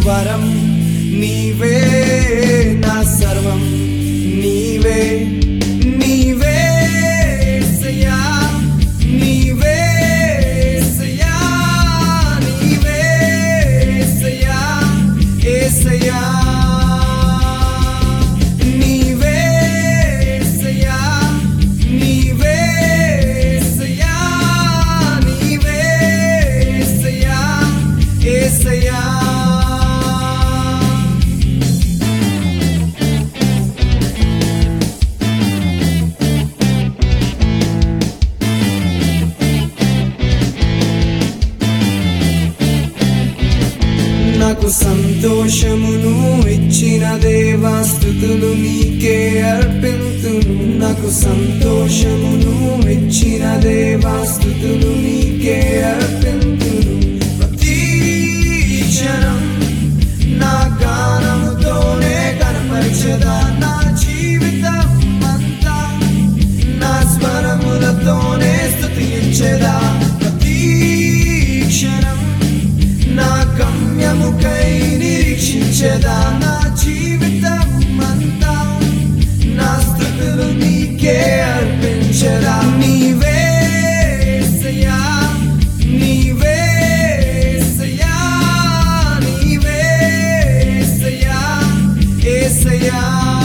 వరం నీవే నా సర్వం నీవే నీవే యేసయ్యా నీవే యేసయ్యా నీవే యేసయ్యా యేసయ్యా నీవే యేసయ్యా నీవే యేసయ్యా నీవే యేసయ్యా యేసయ్యా నాకు సంతోషమును ఇచ్చిన దేవా స్థుతులు నీకే అర్పింతును నాకు సంతోషమును ఇచ్చిన దేవా స్థుతులు నీకే అర్పింతును ప్రతి క్షణం నా గానముతోనే కనపరిచదా నా జీవితం అంతా నా స్వరములతోనే స్తుతించెదా ప్రతి క్షణం నా గమ్యముకై నిరీక్షించెదా నా జీవితం అంతా నా స్థుతులు నీకే అర్పించెదా నీవే యేసయ్యా నీవే యేసయ్యా నీవే యేసయ్యా యేసయ్యా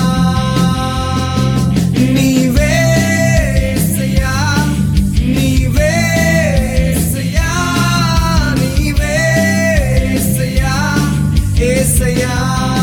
నీవే యేసయ్యా నీవే యేసయ్యా నీవే యేసయ్యా యేసయ్యా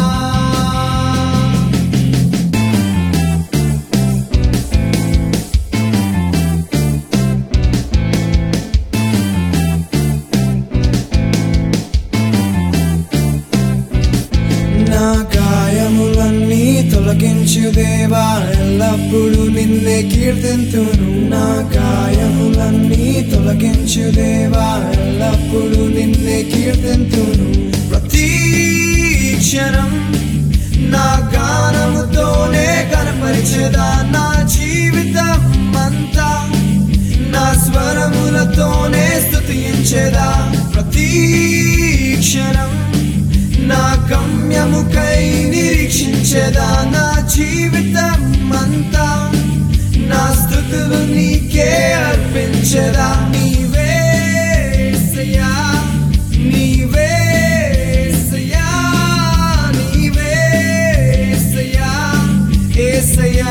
నా గాయములన్నీ తొలగించు దేవా ఎల్లప్పుడూ నిన్నే కీర్తింతును నా గాయములన్నీ తొలగించు దేవా ఎల్లప్పుడూ నిన్నే కీర్తింతును ప్రతి క్షణం నా గానముతోనే కనపరిచెదా నా జీవితం అంతా నా స్వరములతోనే స్తుతించెదా ప్రతి క్షణం నా గమ్యముకై నిరీక్షించెదా నా జీవితం అంతా నా స్థుతులు నీకే అర్పించెదా నీవే యేసయ్యా నీవే యేసయ్యా నీవే యేసయ్యా యేసయ్యా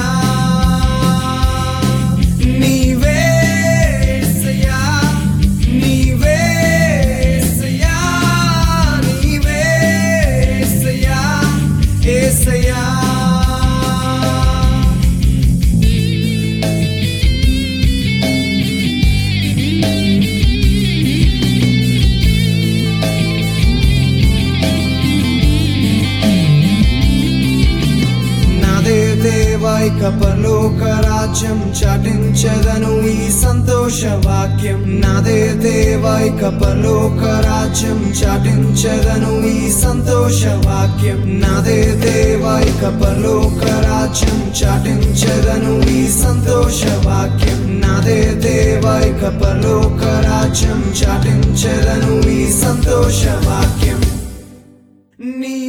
నీవే యేసయ్యా నీవే యేసయ్యా నీవే యేసయ్యా యేసయ్యా నాదే దేవైక పరలోక రాజ్యం చాటించదను ఈ సంతోష వాక్యం నాదే దేవైక పరలోక రాజ్యం చాటించదను ఈ సంతోష వాక్యం నాదే దేవైక పరలోక రాజ్యం చాటించదను ఈ సంతోష వాక్యం నాదే దేవైక పరలోక రాజ్యం చాటించదను ఈ సంతోష వాక్యం నీ